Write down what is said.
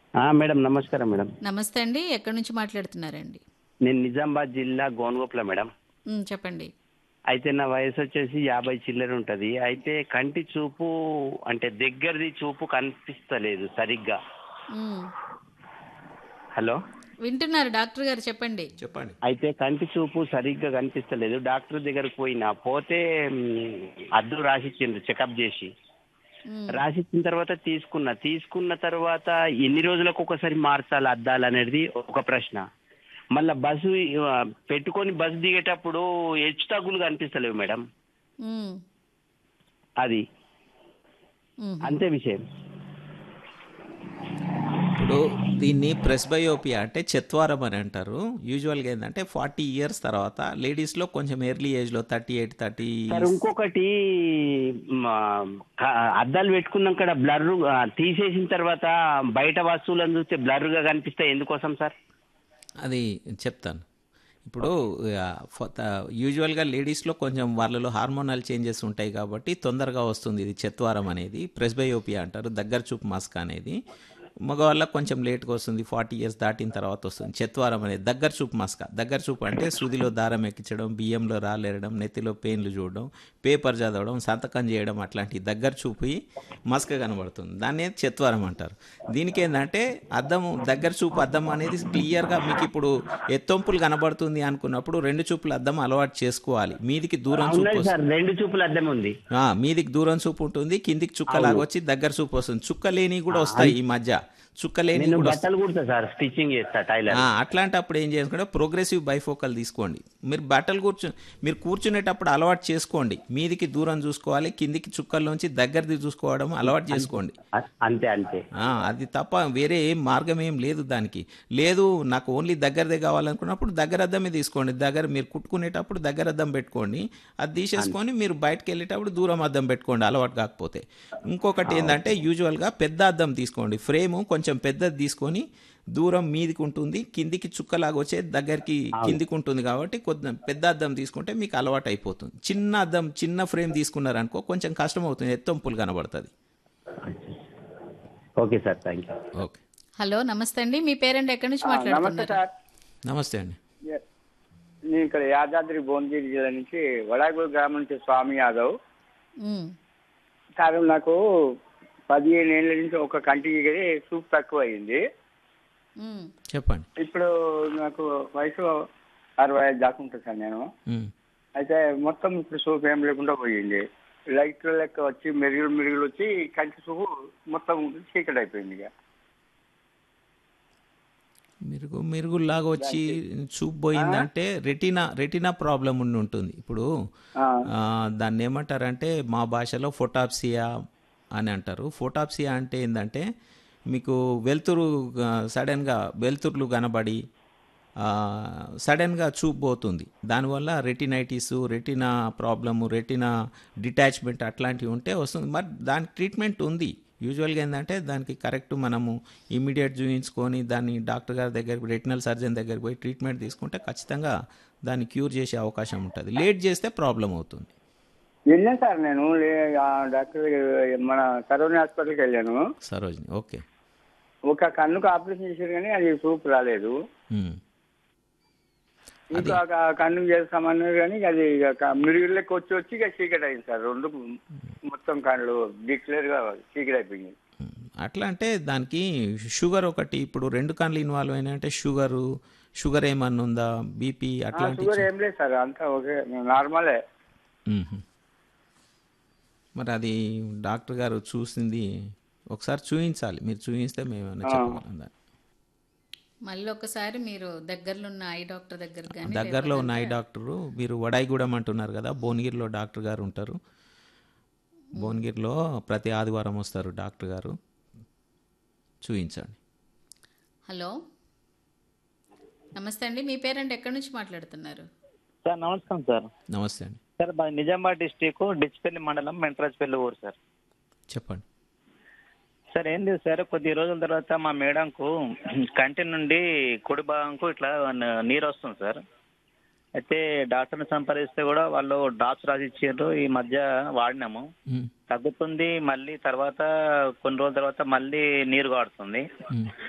ఆ, మేడం నమస్కారం మేడం నమస్తే అండి ఎక్కడి నుంచి మాట్లాడుతున్నారండి నేను నిజామాబాద్ జిల్లా గోన్గోప్ల మేడం ఉమ్, చెప్పండి అయితే నా వయసు వచ్చేసి యాభై చిల్లర ఉంటది అయితే కంటి చూపు అంటే దగ్గరది చూపు కనిపిస్తలేదు సరిగ్గా ఉమ్, హలో వింటున్నారు డాక్టర్ గారు చెప్పండి చెప్పండి అయితే కంటి చూపు సరిగ్గా కనిపిస్తలేదు డాక్టర్ దగ్గరకు పోయినా పోతే మ్, అద్దు రాసిచ్చిండ్రు చెకప్ చేసి ఉమ్, రాసిచ్చిన తర్వాత తీసుకున్నా తీసుకున్న తర్వాత ఎన్ని రోజులకు ఒకసారి మార్చాలి అద్దాలు అనేది ఒక ప్రశ్న మళ్ళా బస్సు ఆ, పెట్టుకొని బస్సు దిగేటప్పుడు హెచ్చు తగ్గులు కనిపిస్తలేవు మేడం ఉమ్, అది ఉమ్, అంతే విషయం ఇప్పుడు దీన్ని ప్రెస్బయోపియా అంటే చెత్వారం అని అంటారు యూజువల్గా ఏంటంటే ఫార్టీ ఇయర్స్ తర్వాత లేడీస్లో కొంచెం ఎర్లీ ఏజ్లో థర్టీ ఎయిట్ థర్టీ సార్ ఇంకొకటి మా, క- అద్దాలు పెట్టుకున్నాక బ్లర్ తీసేసిన తర్వాత బయట వస్తువులను చూస్తే బ్లర్ గా కనిపిస్తాయి ఎందుకోసం సార్ అది చెప్తాను ఇప్పుడు ఆ, ఫ- త- యూజువల్గా లేడీస్లో కొంచెం వాళ్ళలో హార్మోనల్ చేంజెస్ ఉంటాయి కాబట్టి తొందరగా వస్తుంది ఇది చెత్వారం అనేది ప్రెస్బయోపియా అంటారు దగ్గర చూపు మస్క్ అనేది మగవాళ్ళకి కొంచెం లేట్గా వస్తుంది ఫార్టీ ఇయర్స్ దాటిన తర్వాత వస్తుంది చెత్వారం అనేది దగ్గర చూపు మస్క దగ్గర చూపు అంటే సూదిలో దారం ఎక్కించడం బియ్యంలో రాలేరడం నెత్తిలో పెయిన్లు చూడడం పేపర్ చదవడం సంతకం చేయడం అట్లాంటి దగ్గర చూపు మస్క కనబడుతుంది దాన్ని చెత్వారం అంటారు దీనికి ఏంటంటే అద్దం దగ్గర చూపు అద్దం అనేది క్లియర్గా మీకు ఇప్పుడు ఎత్తొంపులు కనబడుతుంది అనుకున్నప్పుడు రెండు చూపులు అద్దం అలవాటు చేసుకోవాలి మీదికి దూరం చూపు ఉన్నది వస్తుంది. సార్ రెండు చూపులు అద్దం ఉంది ఆ, మీదికి దూరం చూపు ఉంటుంది కిందికి చుక్కలాగా వచ్చి దగ్గర చూపు వస్తుంది చుక్క లేని కూడా వస్తాయి ఈ మధ్య చుక్క లేని నేను కూడా వస్తాయి. బట్టలు కుడతా సార్ స్టిచ్చింగ్ చేస్తా టైలర్ ఆ, అట్లాంటప్పుడు ఏం చేసుకుంటే ప్రోగ్రెసివ్ బైఫోకల్ తీసుకోండి మీరు బట్టలు కూర్చు మీరు కూర్చునేటప్పుడు అలవాటు చేసుకోండి మీదికి దూరం చూసుకోవాలి కిందికి చుక్కల్లోంచి దగ్గరది చూసుకోవడం అలవాటు చేసుకోండి అ- అంతే అంతే ఆ, అది తప్ప వేరే ఏం మార్గం ఏం లేదు దానికి లేదు నాకు ఓన్లీ దగ్గరదే కావాలనుకున్నప్పుడు దగ్గర అద్దమే తీసుకోండి దగ్గర మీరు కుట్టుకునేటప్పుడు దగ్గర అద్దం పెట్టుకోండి అది తీసేసుకొని మీరు బయటకు వెళ్ళేటప్పుడు దూరం అద్దం పెట్టుకోండి అలవాటు కాకపోతే ఇంకొకటి ఏంటంటే యూజువల్గా పెద్ద అద్దం తీసుకోండి ఫ్రేము కొంచెం పెద్దది తీసుకొని దూరం మీదికి ఉంటుంది కిందికి చుక్కలాగా వచ్చే దగ్గరికి కిందికి ఉంటుంది కాబట్టి కొద్ది పెద్ద అద్దం తీసుకుంటే మీకు అలవాటు అయిపోతుంది చిన్న అద్దం చిన్న ఫ్రేమ్ తీసుకున్నారనుకో కొంచెం కష్టం అవుతుంది ఎత్తొంపులు కనబడుతుంది okay sir thank you okay hello నమస్తే అండి మీ పేరెంట్ ఎక్కడి నుంచి నమస్తే మాట్లాడుతున్నారు సార్ నమస్తే అండి నేను ఇక్కడ యాదాద్రి భువనగిరి జిల్లా నుంచి వడాగూరు గ్రామం నుంచి స్వామి యాదవ్ ఉమ్, సార్ నాకు పదిహేను ఏళ్ళ నుంచి ఒక కంటికి చూపు తక్కువ అయింది ఉమ్, చెప్పండి ఇప్పుడు నాకు వయసు అరవై ఐదు దాకా ఉంటుంది సార్ నేను ఉమ్. అయితే మొత్తం ఇప్పుడు చూపు ఏం లేకుండా పోయింది లైట్ లెక్క వచ్చి మెరుగులు మెరుగులు వచ్చి కంటి చూపు మొత్తం చీకటి అయిపోయింది ఇక మెరుగు మెరుగులాగా వచ్చి చూపు పోయిందంటే రెటీనా రెటీనా ప్రాబ్లం ఉండి ఉంటుంది ఇప్పుడు ఆ, ఆ, దాన్ని ఏమంటారంటే మా భాషలో ఫోటాప్సియా అని అంటారు ఫోటాప్సియా అంటే ఏంటంటే మీకు వెలుతురు ఆ, సడన్గా వెలుతురులు కనబడి ఆ, సడన్గా చూపు పోతుంది దానివల్ల retinitis retina problem retina detachment అట్లాంటివి ఉంటే వస్తుంది మరి దానికి ట్రీట్మెంట్ ఉంది యూజువల్గా ఏంటంటే దానికి కరెక్ట్ మనము ఇమీడియట్ చూయించుకొని దాన్ని డాక్టర్ గారి దగ్గరికి రెటినల్ సర్జన్ దగ్గరికి పోయి ట్రీట్మెంట్ తీసుకుంటే ఖచ్చితంగా దాన్ని క్యూర్ చేసే అవకాశం ఉంటుంది లేట్ చేస్తే ప్రాబ్లం అవుతుంది వెళ్ళాను సార్ నేను లే- ఆ డాక్టర్ దగ్గర మన సరోని హాస్పిటల్కి వెళ్ళాను సరోజిని ఓకే ఒక కన్నుకు ఆపరేషన్ చేశారు కానీ అది చూపు రాలేదు ఉమ్. ఇంకా ఒక కన్ను చేస్తామన్నారు కానీ అది ఇక మిరుగుళ్ళకి వచ్చి వచ్చి ఇక చీకటి అయింది సార్ రెండు మొత్తం కళ్ళు డిక్లేర్ గా చీకటి అయిపోయింది ఉమ్. అట్లా అంటే దానికి షుగర్ ఒకటి ఇప్పుడు రెండు కళ్ళు ఇన్వాల్వ్ అయినాయంటే షుగరు షుగర్ ఏమన్నా ఉందా బీపీ అట్లాంటి షుగర్ ఏం లేదు సార్ అంతా ఓకే నార్మలే మ్మ్. మరి అది డాక్టర్ గారు చూసింది ఒకసారి చూపించాలి మీరు చూపిస్తే మేము ఏమైనా చెప్పగలం దాన్ని. మళ్ళీ ఒకసారి మీరు దగ్గరలో ఉన్న ఐ డాక్టర్ దగ్గర కానీ దగ్గరలో ఉన్న ఐ డాక్టరు మీరు వడాయిగూడెం అంటున్నారు కదా భువనగిరిలో డాక్టర్ గారు ఉంటారు భువనగిరిలో ప్రతి ఆదివారం వస్తారు డాక్టర్ గారు చూపించండి హలో నమస్తే అండి మీ పేరెంట్ ఎక్కడి నుంచి మాట్లాడుతున్నారు సార్ నమస్కారం సార్ నమస్తే అండి సార్ మా నిజామాబాద్ డిస్టిక్ డిచ్పల్లి మండలం మెంట్రాజ్పల్లి ఊరు సార్ చెప్పండి సార్ ఏం లేదు సార్ కొద్ది రోజుల తర్వాత మా మేడంకు కంటి నుండి కుడి భాగంకు ఇట్లా న- నీరు వస్తుంది సార్ అయితే డాక్టర్ని సంప్రదిస్తే కూడా వాళ్ళు డ్రాప్స్ రాసి ఇచ్చారు ఈ మధ్య వాడినాము మ్మ్. తగ్గుతుంది మళ్ళీ తర్వాత కొన్ని రోజుల తర్వాత మళ్ళీ నీరు కాడుతుంది మ్మ్.